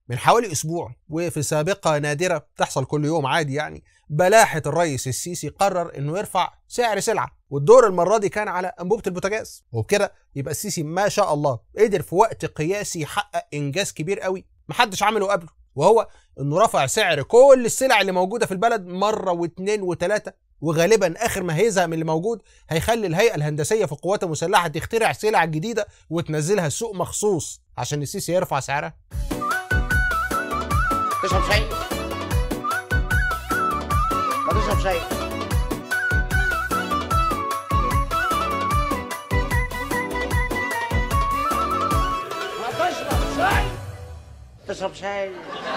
من حوالي اسبوع وفي سابقه نادره بتحصل كل يوم عادي يعني بلاحه الرئيس السيسي قرر انه يرفع سعر سلعه والدور المره دي كان على انبوبه البوتاجاز وبكده يبقى السيسي ما شاء الله قدر في وقت قياسي يحقق انجاز كبير قوي محدش عمله قبله وهو انه رفع سعر كل السلع اللي موجوده في البلد مره واثنين وثلاثه وغالبا اخر ما هيزهق من اللي موجود هيخلي الهيئه الهندسيه في القوات المسلحه تخترع سلع جديده وتنزلها السوق مخصوص عشان السيسي يرفع سعرها تشرب شاي ما تشرب شاي ما تشرب شاي تشرب شاي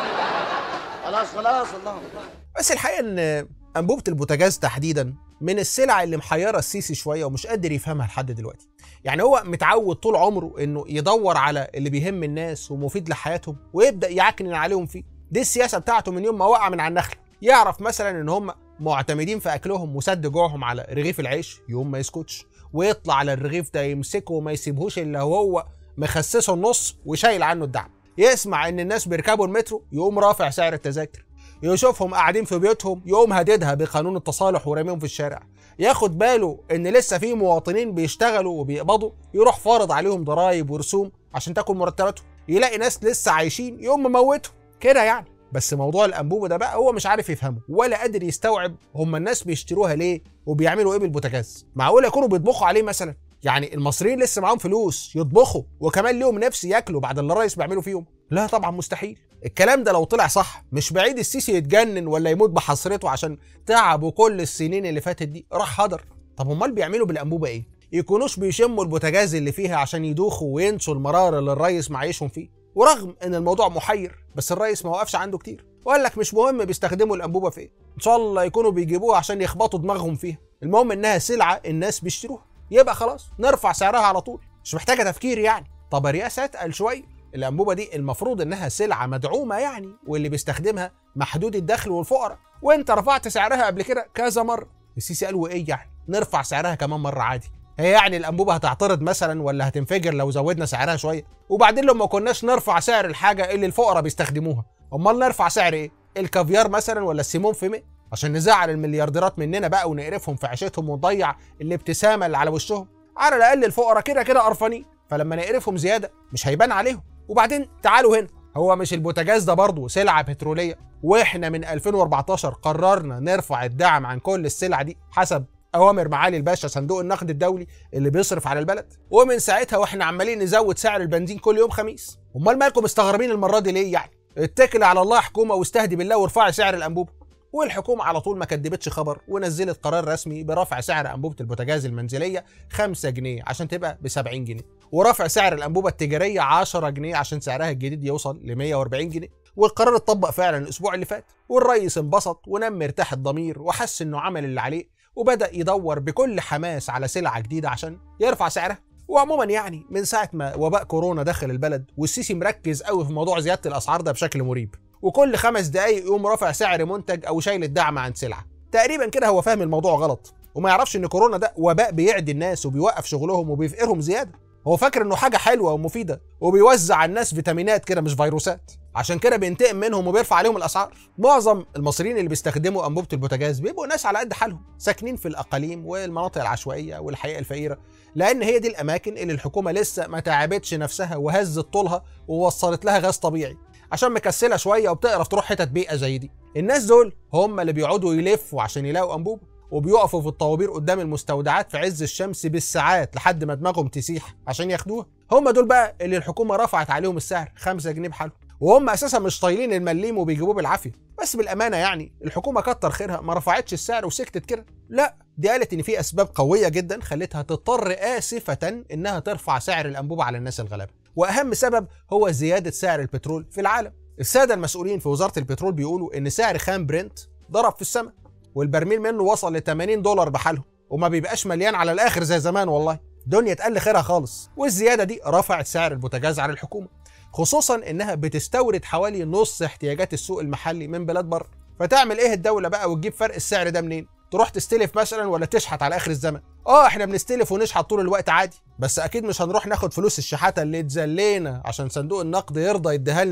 خلاص خلاص الله بس الحقيقه ان انبوبه البوتاجاز تحديدا من السلع اللي محيره السيسي شويه ومش قادر يفهمها لحد دلوقتي يعني هو متعود طول عمره انه يدور على اللي بيهم الناس ومفيد لحياتهم ويبدا يعكنن عليهم فيه دي السياسه بتاعته من يوم ما وقع من على النخله يعرف مثلا ان هم معتمدين في اكلهم وسد جوعهم على رغيف العيش يوم ما يسكتش ويطلع على الرغيف ده يمسكه وما يسيبهوش الا وهو مخسسه النص وشايل عنه الدعم يسمع ان الناس بيركبوا المترو يقوم رافع سعر التذاكر يشوفهم قاعدين في بيوتهم يقوم هددها بقانون التصالح ورميهم في الشارع ياخد باله ان لسه في مواطنين بيشتغلوا وبيقبضوا يروح فارض عليهم ضرائب ورسوم عشان تاكل مرتباتهم يلاقي ناس لسه عايشين يقوم مموتهم كده يعني بس موضوع الانبوبه ده بقى هو مش عارف يفهمه ولا قادر يستوعب هم الناس بيشتروها ليه وبيعملوا ايه بالبوتاجاز معقول يكونوا بيطبخوا عليه مثلا يعني المصريين لسه معاهم فلوس يطبخوا وكمان ليهم نفس ياكلوا بعد اللي الرئيس بيعمله فيهم لا طبعا مستحيل الكلام ده لو طلع صح مش بعيد السيسي يتجنن ولا يموت بحسرته عشان تعبوا كل السنين اللي فاتت دي راح هدر طب امال بيعملوا بالانبوبه ايه يكونوش بيشموا البوتاجاز اللي فيها عشان يدوخوا وينسوا المرار اللي الريس معيشهم فيه ورغم ان الموضوع محير بس الريس ما وقفش عنده كتير وقال لك مش مهم بيستخدموا الانبوبه في ايه ان شاء الله يكونوا بيجيبوها عشان يخبطوا دماغهم فيها المهم انها سلعه الناس بيشتروها يبقى خلاص نرفع سعرها على طول مش محتاجه تفكير يعني طب الرئاسه اتقل شويه الانبوبه دي المفروض انها سلعه مدعومه يعني واللي بيستخدمها محدود الدخل والفقراء وانت رفعت سعرها قبل كده كذا مره السيسي قال وايه يعني نرفع سعرها كمان مره عادي هي يعني الانبوبه هتعترض مثلا ولا هتنفجر لو زودنا سعرها شويه وبعدين لو ما كناش نرفع سعر الحاجه اللي الفقراء بيستخدموها امال نرفع سعر ايه الكافيار مثلا ولا السيمون فيمي عشان نزعل المليارديرات مننا بقى ونقرفهم في عيشتهم ونضيع الابتسامه اللي على وشهم على الاقل الفقراء كده كده قرفانين فلما نقرفهم زياده مش هيبان عليهم وبعدين تعالوا هنا هو مش البوتاجاز ده برضه سلعه بتروليه واحنا من 2014 قررنا نرفع الدعم عن كل السلع دي حسب اوامر معالي الباشا صندوق النقد الدولي اللي بيصرف على البلد ومن ساعتها واحنا عمالين نزود سعر البنزين كل يوم خميس امال مالكم مستغربين المره دي ليه يعني اتكل على الله حكومه واستهدي بالله وارفعي سعر الانبوبه والحكومه على طول ما كدبتش خبر ونزلت قرار رسمي برفع سعر انبوبه البوتاجاز المنزليه 5 جنيه عشان تبقى ب 70 جنيه ورفع سعر الانبوبه التجاريه 10 جنيه عشان سعرها الجديد يوصل ل 140 جنيه والقرار اتطبق فعلا الاسبوع اللي فات والرئيس انبسط ونام مرتاح الضمير وحس انه عمل اللي عليه وبدا يدور بكل حماس على سلعه جديده عشان يرفع سعرها وعموما يعني من ساعه ما وباء كورونا دخل البلد والسيسي مركز قوي في موضوع زياده الاسعار ده بشكل مريب وكل خمس دقايق يقوم رافع سعر منتج او شايل الدعم عن سلعه تقريبا كده هو فاهم الموضوع غلط وما يعرفش ان كورونا ده وباء بيعدي الناس وبيوقف شغلهم وبيفقرهم زياده هو فاكر انه حاجه حلوه ومفيده وبيوزع على الناس فيتامينات كده مش فيروسات عشان كده بينتقم منهم وبيرفع عليهم الاسعار معظم المصريين اللي بيستخدموا انبوبه البوتاجاز بيبقوا ناس على قد حالهم ساكنين في الاقاليم والمناطق العشوائيه والحقيقه الفقيره لان هي دي الاماكن اللي الحكومه لسه ما تعبتش نفسها وهزت طولها ووصلت لها غاز طبيعي عشان مكسله شويه وبتقرف تروح حتت بيئه زي دي الناس دول هم اللي بيقعدوا يلفوا عشان يلاقوا انبوبه وبيقفوا في الطوابير قدام المستودعات في عز الشمس بالساعات لحد ما دماغهم تسيح عشان ياخدوها هم دول بقى اللي الحكومه رفعت عليهم السعر 5 جنيه بحالهم وهم اساسا مش طايلين المليم وبيجيبوه بالعافيه بس بالامانه يعني الحكومه كتر خيرها ما رفعتش السعر وسكتت كده لا دي قالت ان في اسباب قويه جدا خلتها تضطر اسفه انها ترفع سعر الانبوبه على الناس الغلابه واهم سبب هو زياده سعر البترول في العالم الساده المسؤولين في وزاره البترول بيقولوا ان سعر خام برنت ضرب في السماء والبرميل منه وصل ل 80 دولار بحالهم وما بيبقاش مليان على الاخر زي زمان والله دنيا تقل خيرها خالص والزياده دي رفعت سعر البوتاجاز على الحكومه خصوصا انها بتستورد حوالي نص احتياجات السوق المحلي من بلاد بره فتعمل ايه الدوله بقى وتجيب فرق السعر ده منين تروح تستلف مثلا ولا تشحت على اخر الزمن اه احنا بنستلف ونشحت طول الوقت عادي بس اكيد مش هنروح ناخد فلوس الشحاته اللي اتذلينا عشان صندوق النقد يرضى يديها لنا دي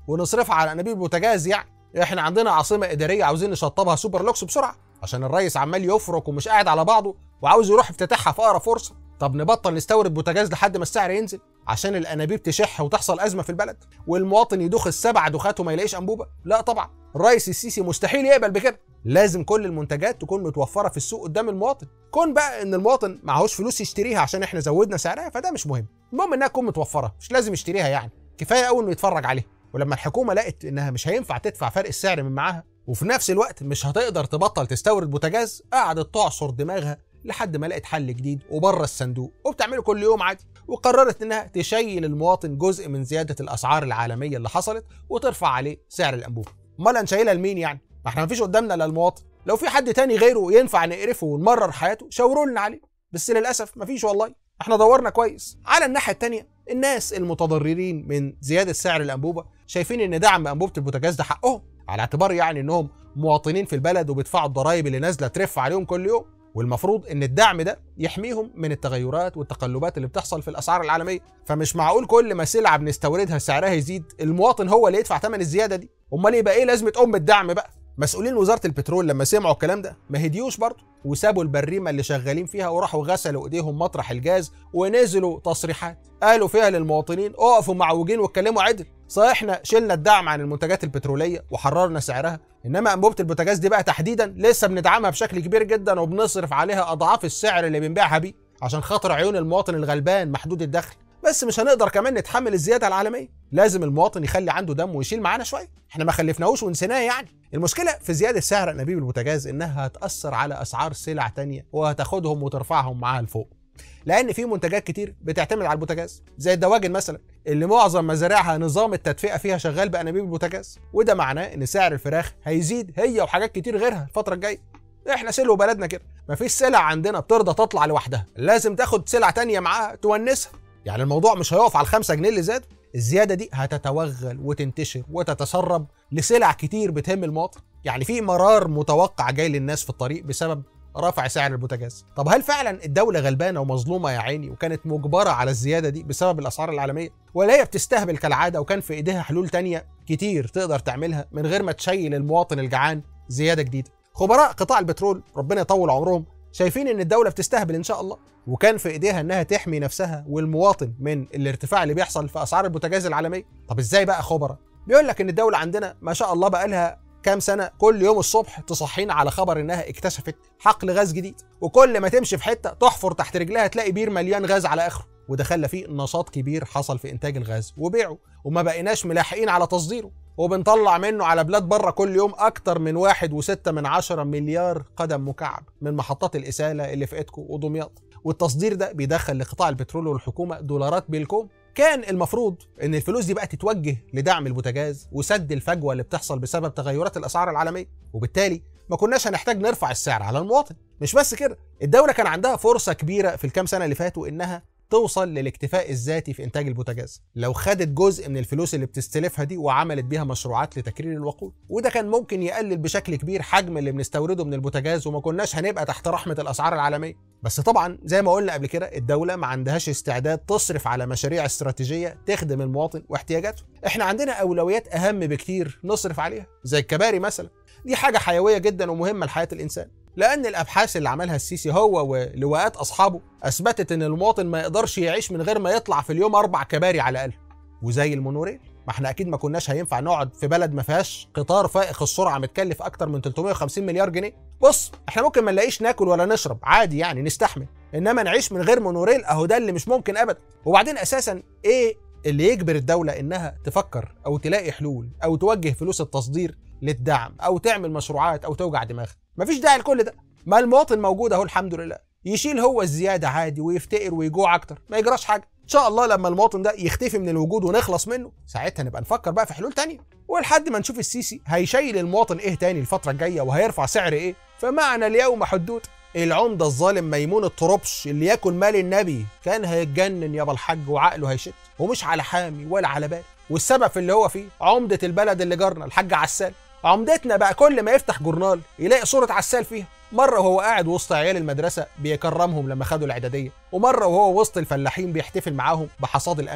ونصرفها على انابيب البوتاجاز يعني احنا عندنا عاصمه اداريه عاوزين نشطبها سوبر لوكس بسرعه عشان الرئيس عمال يفرك ومش قاعد على بعضه وعاوز يروح افتتاحها في اقرب فرصه طب نبطل نستورد بوتاجاز لحد ما السعر ينزل عشان الانابيب تشح وتحصل ازمه في البلد والمواطن يدوخ السبع دوخات وما يلاقيش انبوبه لا طبعا الرئيس السيسي مستحيل يقبل بكده لازم كل المنتجات تكون متوفره في السوق قدام المواطن كون بقى ان المواطن معهوش فلوس يشتريها عشان احنا زودنا سعرها فده مش مهم المهم انها تكون متوفره مش لازم يشتريها يعني كفايه قوي انه يتفرج عليها ولما الحكومه لقت انها مش هينفع تدفع فرق السعر من معاها وفي نفس الوقت مش هتقدر تبطل تستورد بوتاجاز قعدت تعصر دماغها لحد ما لقت حل جديد وبره الصندوق وبتعمله كل يوم عادي وقررت انها تشيل المواطن جزء من زياده الاسعار العالميه اللي حصلت وترفع عليه سعر الانبوبه امال هنشيلها لمين يعني ما احنا مفيش قدامنا الا المواطن لو في حد تاني غيره ينفع نقرفه ونمرر حياته شاوروا لنا عليه بس للاسف مفيش والله احنا دورنا كويس على الناحيه التانيه الناس المتضررين من زياده سعر الانبوبه شايفين ان دعم انبوبه البوتاجاز ده حقهم على اعتبار يعني انهم مواطنين في البلد وبيدفعوا الضرائب اللي نازله ترف عليهم كل يوم والمفروض ان الدعم ده يحميهم من التغيرات والتقلبات اللي بتحصل في الاسعار العالميه فمش معقول كل ما سلعه بنستوردها سعرها يزيد المواطن هو اللي يدفع ثمن الزياده دي امال يبقى ايه لازمه ام الدعم بقى مسؤولين وزاره البترول لما سمعوا الكلام ده ما هديوش برضه وسابوا البريمه اللي شغالين فيها وراحوا غسلوا ايديهم مطرح الجاز ونزلوا تصريحات قالوا فيها للمواطنين اقفوا معوجين واتكلموا عدل صحيح احنا شلنا الدعم عن المنتجات البتروليه وحررنا سعرها انما انبوبه البوتاجاز دي بقى تحديدا لسه بندعمها بشكل كبير جدا وبنصرف عليها اضعاف السعر اللي بنبيعها بيه عشان خاطر عيون المواطن الغلبان محدود الدخل بس مش هنقدر كمان نتحمل الزياده العالميه لازم المواطن يخلي عنده دم ويشيل معانا شويه احنا ما خلفناهوش ونسيناه يعني المشكله في زياده سعر انابيب البوتاجاز انها هتاثر على اسعار سلع تانية وهتاخدهم وترفعهم معاها لفوق لان في منتجات كتير بتعتمد على البوتاجاز زي الدواجن مثلا اللي معظم مزارعها نظام التدفئه فيها شغال بانابيب البوتاجاز وده معناه ان سعر الفراخ هيزيد هي وحاجات كتير غيرها الفتره الجايه احنا سلو بلدنا كده مفيش سلع عندنا بترضى تطلع لوحدها لازم تاخد سلع تانية معاها تونسها يعني الموضوع مش هيقف على الخمسة جنيه اللي زادوا الزياده دي هتتوغل وتنتشر وتتسرب لسلع كتير بتهم المواطن يعني في مرار متوقع جاي للناس في الطريق بسبب رفع سعر البوتاجاز طب هل فعلا الدولة غلبانة ومظلومة يا عيني وكانت مجبرة على الزيادة دي بسبب الأسعار العالمية ولا هي بتستهبل كالعادة وكان في إيديها حلول تانية كتير تقدر تعملها من غير ما تشيل المواطن الجعان زيادة جديدة خبراء قطاع البترول ربنا يطول عمرهم شايفين ان الدولة بتستهبل ان شاء الله وكان في ايديها انها تحمي نفسها والمواطن من الارتفاع اللي بيحصل في اسعار البوتاجاز العالميه طب ازاي بقى خبراء بيقول لك ان الدولة عندنا ما شاء الله بقى لها كام سنه كل يوم الصبح تصحينا على خبر انها اكتشفت حقل غاز جديد وكل ما تمشي في حته تحفر تحت رجلها تلاقي بير مليان غاز على اخره وده خلى فيه نشاط كبير حصل في انتاج الغاز وبيعه وما بقيناش ملاحقين على تصديره وبنطلع منه على بلاد بره كل يوم اكتر من واحد وستة من عشرة مليار قدم مكعب من محطات الاساله اللي في ايدكو ودمياط والتصدير ده بيدخل لقطاع البترول والحكومه دولارات بالكوم كان المفروض ان الفلوس دي بقى تتوجه لدعم البوتاجاز وسد الفجوه اللي بتحصل بسبب تغيرات الاسعار العالميه وبالتالي ما كناش هنحتاج نرفع السعر على المواطن مش بس كده الدوله كان عندها فرصه كبيره في الكام سنه اللي فاتوا انها توصل للاكتفاء الذاتي في انتاج البوتاجاز لو خدت جزء من الفلوس اللي بتستلفها دي وعملت بيها مشروعات لتكرير الوقود وده كان ممكن يقلل بشكل كبير حجم اللي بنستورده من البوتاجاز وما كناش هنبقى تحت رحمه الاسعار العالميه بس طبعا زي ما قلنا قبل كده الدوله ما عندهاش استعداد تصرف على مشاريع استراتيجيه تخدم المواطن واحتياجاته احنا عندنا اولويات اهم بكتير نصرف عليها زي الكباري مثلا دي حاجه حيويه جدا ومهمه لحياه الانسان لان الابحاث اللي عملها السيسي هو ولواءات اصحابه اثبتت ان المواطن ما يقدرش يعيش من غير ما يطلع في اليوم اربع كباري على الاقل وزي المونوريل ما احنا اكيد ما كناش هينفع نقعد في بلد ما فيهاش قطار فائق السرعه متكلف اكتر من 350 مليار جنيه بص احنا ممكن ما نلاقيش ناكل ولا نشرب عادي يعني نستحمل انما نعيش من غير مونوريل اهو ده اللي مش ممكن ابدا وبعدين اساسا ايه اللي يجبر الدوله انها تفكر او تلاقي حلول او توجه فلوس التصدير للدعم او تعمل مشروعات او توجع دماغها مفيش داعي لكل ده ما المواطن موجود اهو الحمد لله يشيل هو الزياده عادي ويفتقر ويجوع اكتر ما يجراش حاجه ان شاء الله لما المواطن ده يختفي من الوجود ونخلص منه ساعتها نبقى نفكر بقى في حلول تانية ولحد ما نشوف السيسي هيشيل المواطن ايه تاني الفتره الجايه وهيرفع سعر ايه فمعنى اليوم حدود العمده الظالم ميمون الطربش اللي ياكل مال النبي كان هيتجنن يابا الحاج وعقله هيشت ومش على حامي ولا على بال والسبب في اللي هو فيه عمده البلد اللي جارنا الحاج عسال عمدتنا بقى كل ما يفتح جورنال يلاقي صورة عسال فيها مرة وهو قاعد وسط عيال المدرسة بيكرمهم لما خدوا الإعدادية ومرة وهو وسط الفلاحين بيحتفل معاهم بحصاد القمح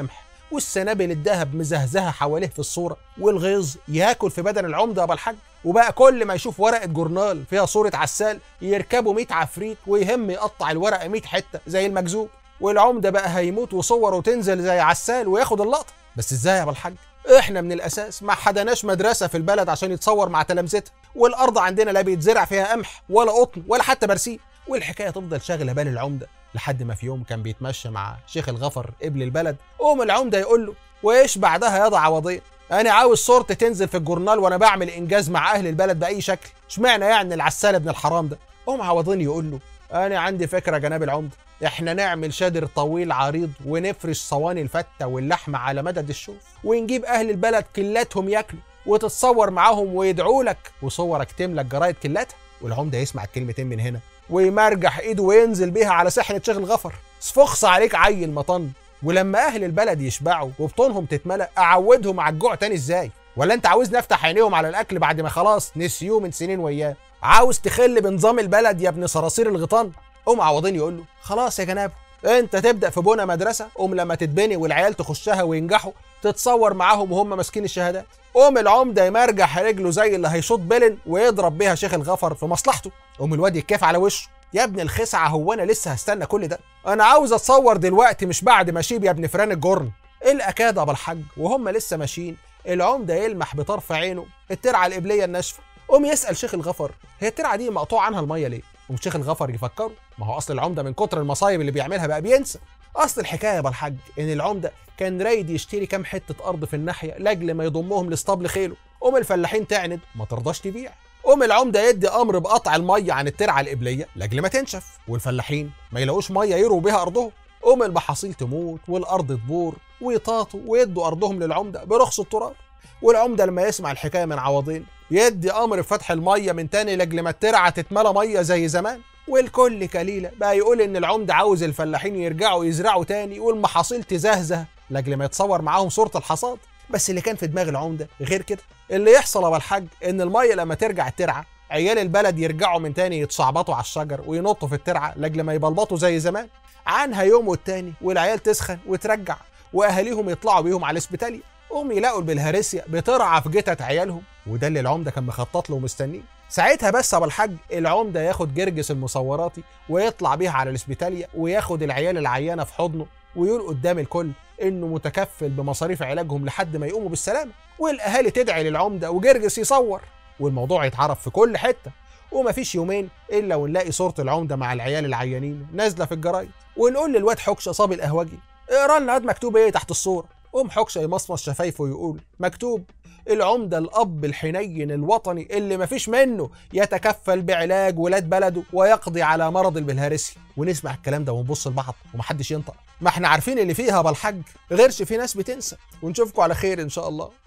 والسنابل الذهب مزهزهه حواليه في الصوره والغيظ ياكل في بدن العمده ابو الحاج وبقى كل ما يشوف ورقه جورنال فيها صوره عسال يركبوا 100 عفريت ويهم يقطع الورقه 100 حته زي المجذوب والعمده بقى هيموت وصوره تنزل زي عسال وياخد اللقطه بس ازاي يا ابو الحاج احنا من الاساس ما حدناش مدرسه في البلد عشان يتصور مع تلامذتها والارض عندنا لا بيتزرع فيها قمح ولا قطن ولا حتى برسيم والحكايه تفضل شاغله بال العمده لحد ما في يوم كان بيتمشى مع شيخ الغفر ابن البلد قوم العمده يقول له وايش بعدها يضع عوضين انا عاوز صورتي تنزل في الجورنال وانا بعمل انجاز مع اهل البلد باي شكل اشمعنى يعني العسال ابن الحرام ده قوم عوضين يقول له انا عندي فكره جناب العمده احنا نعمل شادر طويل عريض ونفرش صواني الفته واللحمه على مدد الشوف ونجيب اهل البلد كلاتهم ياكلوا وتتصور معاهم ويدعوا لك وصورك تملك جرايد كلاتها والعمده يسمع الكلمتين من هنا ويمرجح ايده وينزل بيها على سحنه شيخ الغفر سفخص عليك عيل مطن ولما اهل البلد يشبعوا وبطونهم تتملأ اعودهم على الجوع تاني ازاي ولا انت عاوز نفتح عينيهم على الاكل بعد ما خلاص نسيوه من سنين وياه عاوز تخل بنظام البلد يا ابن صراصير الغيطان قوم عوضين يقول له خلاص يا جنابه انت تبدا في بنى مدرسه قوم لما تتبني والعيال تخشها وينجحوا تتصور معاهم وهم ماسكين الشهادات قوم العمده يمرجح رجله زي اللي هيشوط بلن ويضرب بيها شيخ الغفر في مصلحته قوم الواد يتكاف على وشه يا ابن الخسعه هو انا لسه هستنى كل ده انا عاوز اتصور دلوقتي مش بعد ما اشيب يا ابن فران الجرن الاكاد ابو الحاج وهم لسه ماشيين العمده يلمح بطرف عينه الترعه القبليه الناشفه قوم يسال شيخ الغفر هي الترعه دي مقطوع عنها الميه ليه قوم شيخ الغفر يفكره ما هو اصل العمده من كتر المصايب اللي بيعملها بقى بينسى اصل الحكايه يا ابو الحاج ان العمده كان رايد يشتري كام حته ارض في الناحيه لاجل ما يضمهم لاسطبل خيله قوم الفلاحين تعند ما ترضاش تبيع قوم العمده يدي امر بقطع الميه عن الترعه القبليه لاجل ما تنشف والفلاحين ما يلاقوش ميه يروا بيها ارضهم قوم المحاصيل تموت والارض تبور ويطاطوا ويدوا ارضهم للعمده برخص التراب والعمده لما يسمع الحكايه من عوضين يدي امر بفتح الميه من تاني لاجل ما الترعه تتملى ميه زي زمان والكل كليله بقى يقول ان العمده عاوز الفلاحين يرجعوا يزرعوا تاني والمحاصيل تزهزه لاجل ما يتصور معاهم صوره الحصاد بس اللي كان في دماغ العمده غير كده اللي يحصل يا الحاج ان الميه لما ترجع الترعه عيال البلد يرجعوا من تاني يتصعبطوا على الشجر وينطوا في الترعه لاجل ما يبلبطوا زي زمان عنها يوم والتاني والعيال تسخن وترجع واهاليهم يطلعوا بيهم على الاسبيتاليا قوم يلاقوا البلهارسيا بترعى في جتت عيالهم وده اللي العمده كان مخطط له ومستنيه ساعتها بس ابو الحاج العمده ياخد جرجس المصوراتي ويطلع بيها على الاسبيتاليا وياخد العيال العيانه في حضنه ويقول قدام الكل انه متكفل بمصاريف علاجهم لحد ما يقوموا بالسلامه والاهالي تدعي للعمده وجرجس يصور والموضوع يتعرف في كل حته ومفيش يومين الا ونلاقي صوره العمده مع العيال العيانين نازله في الجرايد ونقول للواد حكشه صابي القهوجي اقرا لنا واد مكتوب ايه تحت الصوره قوم حكشه يمصمص شفايفه ويقول مكتوب العمدة الأب الحنين الوطني اللي مفيش منه يتكفل بعلاج ولاد بلده ويقضي على مرض البلهارسي ونسمع الكلام ده ونبص لبعض ومحدش ينطق ما احنا عارفين اللي فيها بالحج غيرش في ناس بتنسى ونشوفكم على خير إن شاء الله